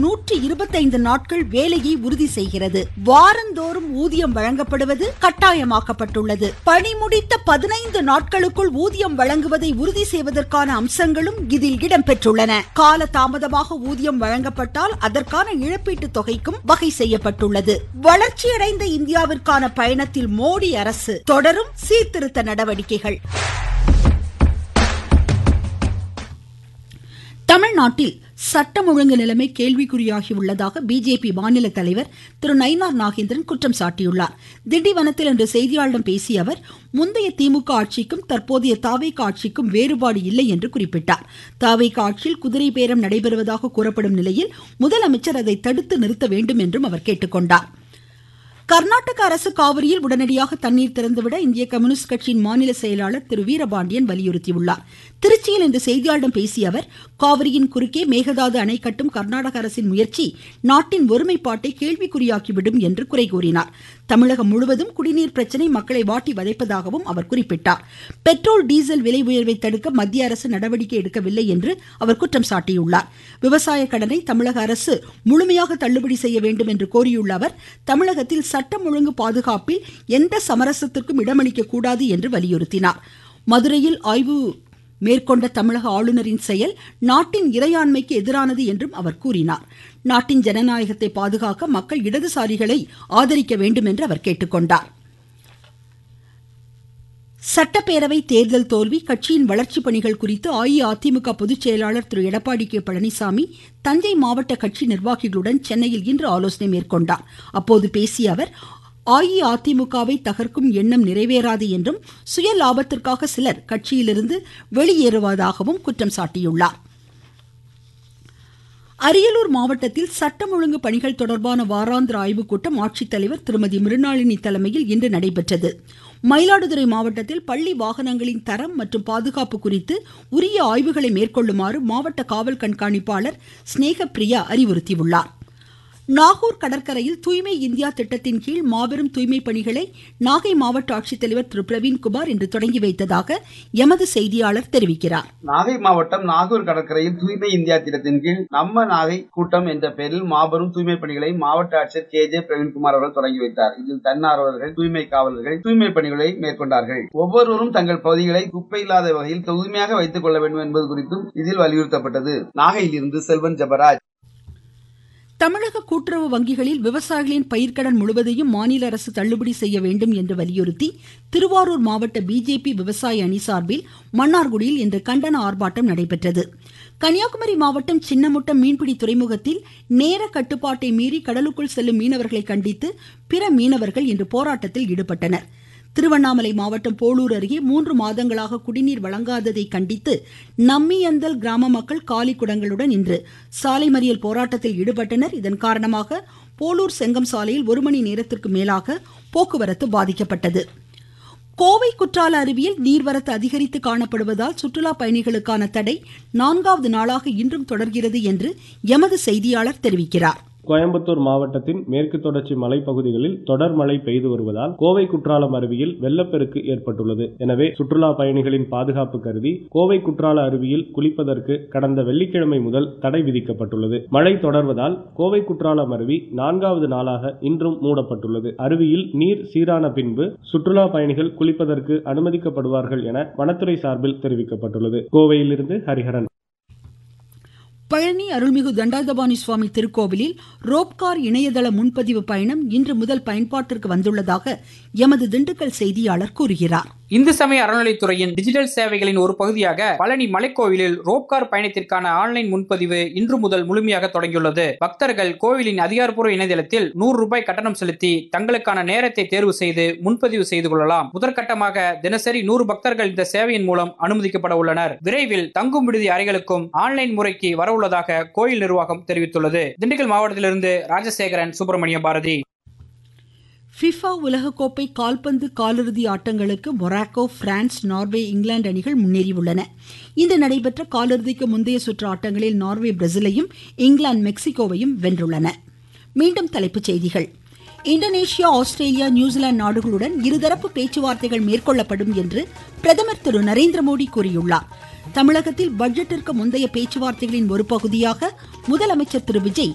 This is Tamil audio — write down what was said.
நூற்றி இருபத்தைந்து நாட்கள் வேலையை உறுதி செய்கிறது வாரந்தோறும் ஊதியம் வழங்கப்படுவது கட்டாயமாக்கப்பட்டுள்ளது பணி முடித்த பதினைந்து நாட்களுக்குள் ஊதியம் வழங்குவதை உறுதி செய்வதற்கான அம்சங்களும் இதில் இடம்பெற்றுள்ளன கால தாமதமாக ஊதியம் வழங்கப்பட்டால் அதற்கான இழப்பீட்டு தொகைக்கும் வகை செய்யப்பட்டுள்ளது வளர்ச்சியடைந்த இந்தியாவிற்கான பயணத்தில் மோடி அரசு தொடரும் சீர்திருத்த நடவடிக்கைகள் தமிழ்நாட்டில் சட்டம் ஒழுங்கு நிலைமை கேள்விக்குறியாகி உள்ளதாக பிஜேபி மாநில தலைவர் திரு நயினார் நாகேந்திரன் குற்றம் சாட்டியுள்ளார் திண்டிவனத்தில் இன்று செய்தியாளர்களிடம் பேசிய அவர் முந்தைய திமுக ஆட்சிக்கும் தற்போதைய தாவேக ஆட்சிக்கும் வேறுபாடு இல்லை என்று குறிப்பிட்டார் தாவேக ஆட்சியில் குதிரை பேரம் நடைபெறுவதாக கூறப்படும் நிலையில் முதலமைச்சர் அதை தடுத்து நிறுத்த வேண்டும் என்றும் அவர் கேட்டுக்கொண்டார் கர்நாடக அரசு காவிரியில் உடனடியாக தண்ணீர் திறந்துவிட இந்திய கம்யூனிஸ்ட் கட்சியின் மாநில செயலாளர் திரு வீரபாண்டியன் வலியுறுத்தியுள்ளார் திருச்சியில் இன்று செய்தியாளர்களிடம் பேசிய அவர் காவிரியின் குறுக்கே மேகதாது அணை கட்டும் கர்நாடக அரசின் முயற்சி நாட்டின் ஒருமைப்பாட்டை கேள்விக்குறியாக்கிவிடும் என்று குறை கூறினார் தமிழகம் முழுவதும் குடிநீர் பிரச்சினை மக்களை வாட்டி வதைப்பதாகவும் அவர் குறிப்பிட்டார் பெட்ரோல் டீசல் விலை உயர்வை தடுக்க மத்திய அரசு நடவடிக்கை எடுக்கவில்லை என்று அவர் குற்றம் சாட்டியுள்ளார் விவசாய கடனை தமிழக அரசு முழுமையாக தள்ளுபடி செய்ய வேண்டும் என்று கோரியுள்ள அவர் தமிழகத்தில் சட்டம் ஒழுங்கு பாதுகாப்பில் எந்த சமரசத்திற்கும் இடமளிக்க கூடாது என்று வலியுறுத்தினார் மதுரையில் ஆய்வு மேற்கொண்ட தமிழக ஆளுநரின் செயல் நாட்டின் இறையாண்மைக்கு எதிரானது என்றும் அவர் கூறினார் நாட்டின் ஜனநாயகத்தை பாதுகாக்க மக்கள் இடதுசாரிகளை ஆதரிக்க வேண்டும் என்று அவர் கேட்டுக்கொண்டார் சட்டப்பேரவை தேர்தல் தோல்வி கட்சியின் வளர்ச்சி பணிகள் குறித்து அஇஅதிமுக பொதுச் செயலாளர் திரு எடப்பாடி கே பழனிசாமி தஞ்சை மாவட்ட கட்சி நிர்வாகிகளுடன் சென்னையில் இன்று ஆலோசனை மேற்கொண்டார் அப்போது பேசிய அவர் அஇஅதிமுகவை தகர்க்கும் எண்ணம் நிறைவேறாது என்றும் சுய லாபத்திற்காக சிலர் கட்சியிலிருந்து வெளியேறுவதாகவும் குற்றம் சாட்டியுள்ளார் அரியலூர் மாவட்டத்தில் சட்டம் ஒழுங்கு பணிகள் தொடர்பான வாராந்திர ஆய்வுக் கூட்டம் ஆட்சித்தலைவர் திருமதி மிருணாளினி தலைமையில் இன்று நடைபெற்றது மயிலாடுதுறை மாவட்டத்தில் பள்ளி வாகனங்களின் தரம் மற்றும் பாதுகாப்பு குறித்து உரிய ஆய்வுகளை மேற்கொள்ளுமாறு மாவட்ட காவல் கண்காணிப்பாளர் ஸ்னேகப்பிரியா அறிவுறுத்தியுள்ளார் நாகூர் கடற்கரையில் தூய்மை இந்தியா திட்டத்தின் கீழ் மாபெரும் தூய்மை பணிகளை நாகை மாவட்ட ஆட்சித்தலைவர் திரு பிரவீன்குமார் இன்று தொடங்கி வைத்ததாக எமது செய்தியாளர் தெரிவிக்கிறார் நாகை மாவட்டம் நாகூர் கடற்கரையில் தூய்மை இந்தியா திட்டத்தின் கீழ் நம்ம நாகை கூட்டம் என்ற பெயரில் மாபெரும் தூய்மை பணிகளை மாவட்ட ஆட்சியர் கே ஜே பிரவீன்குமார் அவர்கள் தொடங்கி வைத்தார் இதில் தன்னார்வலர்கள் தூய்மை காவலர்கள் தூய்மை பணிகளை மேற்கொண்டார்கள் ஒவ்வொருவரும் தங்கள் பகுதிகளை குப்பை இல்லாத வகையில் தூய்மையாக வைத்துக் கொள்ள வேண்டும் என்பது குறித்தும் இதில் வலியுறுத்தப்பட்டது நாகையில் இருந்து செல்வன் ஜபராஜ் தமிழக கூட்டுறவு வங்கிகளில் விவசாயிகளின் பயிர்க்கடன் முழுவதையும் மாநில அரசு தள்ளுபடி செய்ய வேண்டும் என்று வலியுறுத்தி திருவாரூர் மாவட்ட பிஜேபி விவசாய அணி சார்பில் மன்னார்குடியில் இன்று கண்டன ஆர்ப்பாட்டம் நடைபெற்றது கன்னியாகுமரி மாவட்டம் சின்னமுட்டம் மீன்பிடி துறைமுகத்தில் நேர கட்டுப்பாட்டை மீறி கடலுக்குள் செல்லும் மீனவர்களை கண்டித்து பிற மீனவர்கள் இன்று போராட்டத்தில் ஈடுபட்டனர் திருவண்ணாமலை மாவட்டம் போலூர் அருகே மூன்று மாதங்களாக குடிநீர் வழங்காததை கண்டித்து நம்மியந்தல் கிராம மக்கள் காலி குடங்களுடன் இன்று சாலை மறியல் போராட்டத்தில் ஈடுபட்டனர் இதன் காரணமாக போலூர் செங்கம் சாலையில் ஒரு மணி நேரத்திற்கு மேலாக போக்குவரத்து பாதிக்கப்பட்டது கோவை குற்றால அருவியில் நீர்வரத்து அதிகரித்து காணப்படுவதால் சுற்றுலா பயணிகளுக்கான தடை நான்காவது நாளாக இன்றும் தொடர்கிறது என்று எமது செய்தியாளர் தெரிவிக்கிறார் கோயம்புத்தூர் மாவட்டத்தின் மேற்கு தொடர்ச்சி மலைப்பகுதிகளில் தொடர் மழை பெய்து வருவதால் கோவை குற்றாலம் அருவியில் வெள்ளப்பெருக்கு ஏற்பட்டுள்ளது எனவே சுற்றுலா பயணிகளின் பாதுகாப்பு கருதி கோவை குற்றால அருவியில் குளிப்பதற்கு கடந்த வெள்ளிக்கிழமை முதல் தடை விதிக்கப்பட்டுள்ளது மழை தொடர்வதால் கோவை குற்றாலம் அருவி நான்காவது நாளாக இன்றும் மூடப்பட்டுள்ளது அருவியில் நீர் சீரான பின்பு சுற்றுலா பயணிகள் குளிப்பதற்கு அனுமதிக்கப்படுவார்கள் என வனத்துறை சார்பில் தெரிவிக்கப்பட்டுள்ளது கோவையிலிருந்து ஹரிஹரன் பழனி அருள்மிகு தண்டாயுதபாணி சுவாமி திருக்கோவிலில் ரோப்கார் இணையதள முன்பதிவு பயணம் இன்று முதல் பயன்பாட்டிற்கு வந்துள்ளதாக எமது திண்டுக்கல் செய்தியாளர் கூறுகிறார் இந்து சமய அறநிலைத்துறையின் டிஜிட்டல் சேவைகளின் ஒரு பகுதியாக பழனி மலைக்கோவிலில் ரோப்கார் பயணத்திற்கான ஆன்லைன் முன்பதிவு இன்று முதல் முழுமையாக தொடங்கியுள்ளது பக்தர்கள் கோவிலின் அதிகாரப்பூர்வ இணையதளத்தில் நூறு ரூபாய் கட்டணம் செலுத்தி தங்களுக்கான நேரத்தை தேர்வு செய்து முன்பதிவு செய்து கொள்ளலாம் முதற்கட்டமாக தினசரி நூறு பக்தர்கள் இந்த சேவையின் மூலம் அனுமதிக்கப்பட உள்ளனர் விரைவில் தங்கும் விடுதி அறைகளுக்கும் ஆன்லைன் முறைக்கு வர உள்ளதாக கோயில் நிர்வாகம் தெரிவித்துள்ளது திண்டுக்கல் மாவட்டத்திலிருந்து ராஜசேகரன் சுப்பிரமணிய பாரதி ஃபிஃபா உலகக்கோப்பை கால்பந்து காலிறுதி ஆட்டங்களுக்கு மொராக்கோ பிரான்ஸ் நார்வே இங்கிலாந்து அணிகள் முன்னேறியுள்ளன இன்று நடைபெற்ற காலிறுதிக்கு முந்தைய சுற்று ஆட்டங்களில் நார்வே பிரேசிலையும் இங்கிலாந்து மெக்சிகோவையும் வென்றுள்ளன மீண்டும் தலைப்புச் செய்திகள் இந்தோனேஷியா ஆஸ்திரேலியா நியூசிலாந்து நாடுகளுடன் இருதரப்பு பேச்சுவார்த்தைகள் மேற்கொள்ளப்படும் என்று பிரதமர் திரு நரேந்திர மோடி கூறியுள்ளார் தமிழகத்தில் பட்ஜெட்டிற்கு முந்தைய பேச்சுவார்த்தைகளின் ஒரு பகுதியாக முதலமைச்சர் திரு விஜய்